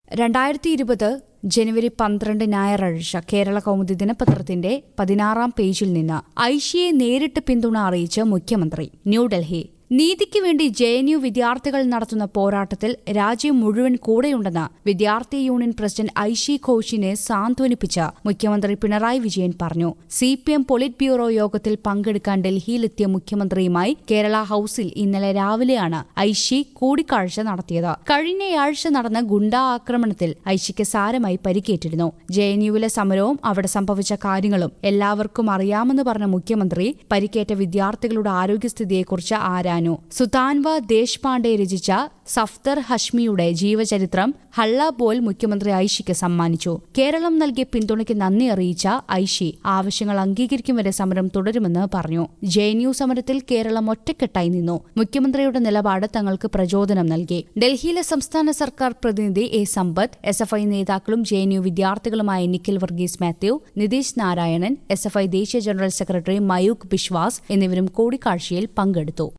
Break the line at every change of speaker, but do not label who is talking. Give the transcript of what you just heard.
രണ്ടായിരത്തി ഇരുപത് ജനുവരി പന്ത്രണ്ട് ഞായറാഴ്ച കേരള കൗമുദി ദിനപത്രത്തിന്റെ പതിനാറാം പേജിൽ നിന്ന് ഐഷിയെ നേരിട്ട് പിന്തുണ അറിയിച്ച് മുഖ്യമന്ത്രി ന്യൂഡൽഹി നീതിക്ക് വേണ്ടി ജെ എൻ യു വിദ്യാർത്ഥികൾ നടത്തുന്ന പോരാട്ടത്തിൽ രാജ്യം മുഴുവൻ കൂടെയുണ്ടെന്ന് വിദ്യാർത്ഥി യൂണിയൻ പ്രസിഡന്റ് ഐഷി ഘോഷിനെ സാന്ത്വനിപ്പിച്ച് മുഖ്യമന്ത്രി പിണറായി വിജയൻ പറഞ്ഞു C P M politburo യോഗത്തിൽ പങ്കെടുക്കാൻ ഡൽഹിയിലെത്തിയ മുഖ്യമന്ത്രിയുമായി കേരള ഹൌസിൽ ഇന്നലെ രാവിലെയാണ് ഐഷി കൂടിക്കാഴ്ച നടത്തിയത് കഴിഞ്ഞയാഴ്ച നടന്ന ഗുണ്ടാ ആക്രമണത്തിൽ ഐഷിക്ക് സാരമായി പരിക്കേറ്റിരുന്നു ജെ എൻ യുവിലെ സമരവും അവിടെ സംഭവിച്ച കാര്യങ്ങളും എല്ലാവർക്കും അറിയാമെന്ന് പറഞ്ഞ മുഖ്യമന്ത്രി പരിക്കേറ്റ വിദ്യാർത്ഥികളുടെ ആരോഗ്യസ്ഥിതിയെക്കുറിച്ച് ആരാഞ്ഞു സുതാൻവ ദേശ്പാണ്ഡെ രചിച്ച സഫ്തർ ഹഷ്മിയുടെ ജീവചരിത്രം ഹള്ള ബോൽ മുഖ്യമന്ത്രി ഐഷിക്ക് സമ്മാനിച്ചു കേരളം നൽകിയ പിന്തുണയ്ക്ക് നന്ദി അറിയിച്ച ഐഷി ആവശ്യങ്ങൾ അംഗീകരിക്കും വരെ സമരം തുടരുമെന്ന് പറഞ്ഞു ജെ എൻ യു സമരത്തിൽ കേരളം ഒറ്റക്കെട്ടായി നിന്നു മുഖ്യമന്ത്രിയുടെ നിലപാട് തങ്ങൾക്ക് പ്രചോദനം നൽകി ഡൽഹിയിലെ സംസ്ഥാന സർക്കാർ പ്രതിനിധി A Sampath S F I നേതാക്കളും ജെ എൻ യു വിദ്യാർത്ഥികളുമായ Nikhil Varghese Mathew Nitish Narayanan S F I ദേശീയ ജനറൽ സെക്രട്ടറി മയൂഖ് ബിശ്വാസ് എന്നിവരും കൂടിക്കാഴ്ചയിൽ പങ്കെടുത്തു